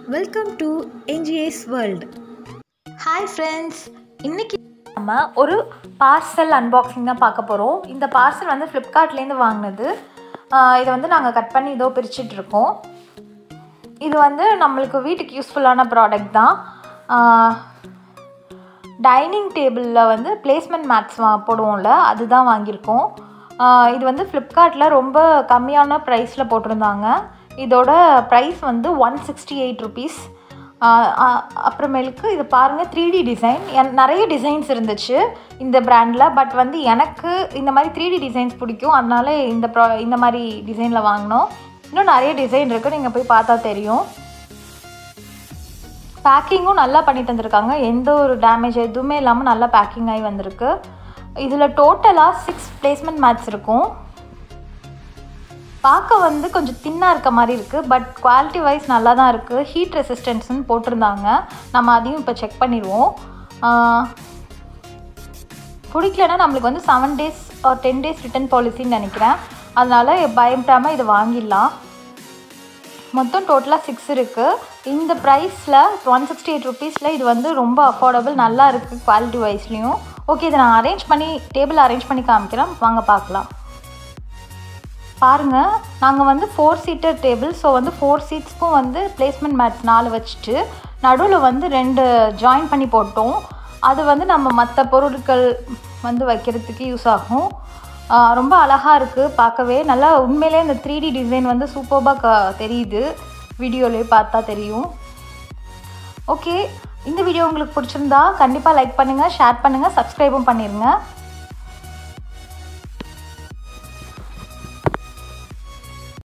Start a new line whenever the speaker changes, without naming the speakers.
welcome to NGS world hi friends இன்னைக்கு
நம்ம ஒரு பார்சல் அன்பாக்சிங் தான் பார்க்க போகிறோம் இந்த பார்சல் வந்து ஃப்ளிப்கார்ட்லேருந்து வாங்கினது ஆஹ் இதை வந்து நாங்கள் கட் பண்ணி இதோ பிரிச்சுட்டு இருக்கோம் இது வந்து நம்மளுக்கு வீட்டுக்கு யூஸ்ஃபுல்லான ப்ராடக்ட் தான் டைனிங் டேபிளில் வந்து பிளேஸ்மெண்ட் மேட்ஸ் வா போடுவோம்ல அதுதான் வாங்கியிருக்கோம் ஆஹ் இது வந்து ஃப்ளிப்கார்ட்டில் ரொம்ப கம்மியான ப்ரைஸில் போட்டிருந்தாங்க இதோட ப்ரைஸ் வந்து ஒன் சிக்ஸ்டி எயிட் ருபீஸ் அப்புறமேலுக்கு இது பாருங்கள் த்ரீ டி டிசைன் நிறைய டிசைன்ஸ் இருந்துச்சு இந்த பிராண்டில் பட் வந்து எனக்கு இந்த மாதிரி த்ரீ டி டிசைன்ஸ் பிடிக்கும் அதனால இந்த ப்ரா இந்த மாதிரி டிசைனில் வாங்கினோம் இன்னும் நிறைய டிசைன் இருக்குது நீங்கள் போய் பார்த்தா தெரியும் பேக்கிங்கும் நல்லா பண்ணி தந்திருக்காங்க எந்த ஒரு டேமேஜ் எதுவுமே இல்லாமல் நல்லா பேக்கிங் ஆகி வந்திருக்கு இதில் டோட்டலாக சிக்ஸ் பிளேஸ்மெண்ட் மேட்ச் இருக்கும் பார்க்க வந்து கொஞ்சம் தின்னாக இருக்க மாதிரி இருக்குது பட் குவாலிட்டி வைஸ் நல்லா தான் இருக்குது ஹீட் ரெசிஸ்டன்ஸ்னு போட்டிருந்தாங்க நம்ம அதையும் இப்போ செக் பண்ணிடுவோம் ஆஹ் பிடிக்கலன்னா நம்மளுக்கு வந்து செவன் டேஸ் ஒரு டென் டேஸ் ரிட்டர்ன் பாலிசின்னு நினைக்கிறேன் அதனால் பயப்படாமல் இது வாங்கிடலாம் மொத்தம் டோட்டலாக சிக்ஸ் இருக்குது இந்த ப்ரைஸில் ஒன் சிக்ஸ்டி எயிட் ருபீஸில் இது வந்து ரொம்ப அஃபோர்டபுள் நல்லா இருக்குது குவாலிட்டி வைஸ்லேயும் ஓகே இதை நான் அரேஞ்ச் பண்ணி டேபிள் அரேஞ்ச் பண்ணி காமிக்கிறேன் வாங்க பார்க்கலாம் பாருங்கள் நாங்கள் வந்து ஃபோர் சீட்டர் டேபிள் ஸோ வந்து ஃபோர் சீட்ஸ்க்கும் வந்து பிளேஸ்மெண்ட் மேட்ஸ் நாலு வச்சுட்டு நடுவில் வந்து ரெண்டு ஜாயின் பண்ணி போட்டோம் அது வந்து நம்ம மற்ற பொருட்கள் வந்து வைக்கிறதுக்கு யூஸ் ஆகும் ஆஹ் ரொம்ப அழகாக இருக்குது பார்க்கவே நல்லா உண்மையிலே இந்த த்ரீ டி டிசைன் வந்து சூப்பர்பாக க தெரியுது வீடியோலேயே பார்த்தா தெரியும் ஓகே இந்த வீடியோ உங்களுக்கு பிடிச்சிருந்தா கண்டிப்பாக லைக் பண்ணுங்கள் ஷேர் பண்ணுங்கள் சப்ஸ்கிரைபும் பண்ணிடுங்க